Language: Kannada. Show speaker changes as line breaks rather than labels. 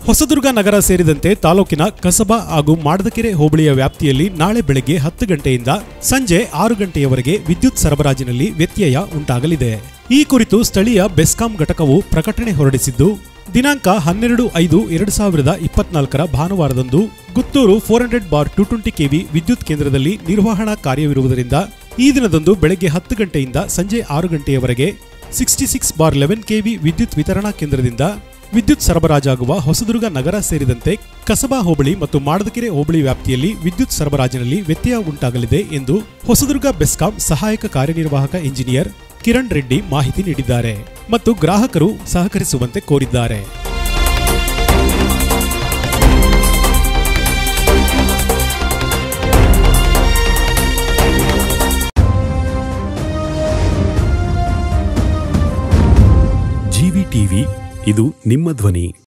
ಹೊಸದುರ್ಗ ನಗರ ಸೇರಿದಂತೆ ತಾಲೂಕಿನ ಕಸಬಾ ಹಾಗೂ ಮಾಡದಕೆರೆ ಹೋಬಳಿಯ ವ್ಯಾಪ್ತಿಯಲ್ಲಿ ನಾಳೆ ಬೆಳಗ್ಗೆ ಹತ್ತು ಗಂಟೆಯಿಂದ ಸಂಜೆ ಆರು ಗಂಟೆಯವರೆಗೆ ವಿದ್ಯುತ್ ಸರಬರಾಜಿನಲ್ಲಿ ವ್ಯತ್ಯಯ ಉಂಟಾಗಲಿದೆ ಈ ಕುರಿತು ಸ್ಥಳೀಯ ಬೆಸ್ಕಾಂ ಘಟಕವು ಪ್ರಕಟಣೆ ಹೊರಡಿಸಿದ್ದು ದಿನಾಂಕ ಹನ್ನೆರಡು ಐದು ಎರಡು ಸಾವಿರದ ಇಪ್ಪತ್ನಾಲ್ಕರ ಭಾನುವಾರದಂದು Guttur four hundred bar to twenty KV ವಿದ್ಯುತ್ ಕೇಂದ್ರದಲ್ಲಿ ನಿರ್ವಹಣಾ ಕಾರ್ಯವಿರುವುದರಿಂದ ಈ ದಿನದಂದು ಬೆಳಗ್ಗೆ ಹತ್ತು ಗಂಟೆಯಿಂದ ಸಂಜೆ ಆರು ಗಂಟೆಯವರೆಗೆ sixty six bar eleven KV ವಿದ್ಯುತ್ ವಿತರಣಾ ಕೇಂದ್ರದಿಂದ ವಿದ್ಯುತ್ ಸರಬರಾಜಾಗುವ ಹೊಸದುರ್ಗ ನಗರ ಸೇರಿದಂತೆ ಕಸಬಾ ಹೋಬಳಿ ಮತ್ತು ಮಾಡದಕೆರೆ ಹೋಬಳಿ ವ್ಯಾಪ್ತಿಯಲ್ಲಿ ವಿದ್ಯುತ್ ಸರಬರಾಜಿನಲ್ಲಿ ವ್ಯತ್ಯಯ ಉಂಟಾಗಲಿದೆ ಎಂದು ಹೊಸದುರ್ಗ ಬೆಸ್ಕಾಂ ಸಹಾಯಕ ಕಾರ್ಯನಿರ್ವಾಹಕ ಇಂಜಿನಿಯರ್ ಕಿರಣ್ ರೆಡ್ಡಿ ಮಾಹಿತಿ ನೀಡಿದ್ದಾರೆ ಮತ್ತು ಗ್ರಾಹಕರು ಸಹಕರಿಸುವಂತೆ ಕೋರಿದ್ದಾರೆ
ಜಿವಿ ಟಿವಿ ಇದು ನಿಮ್ಮ ಧ್ವನಿ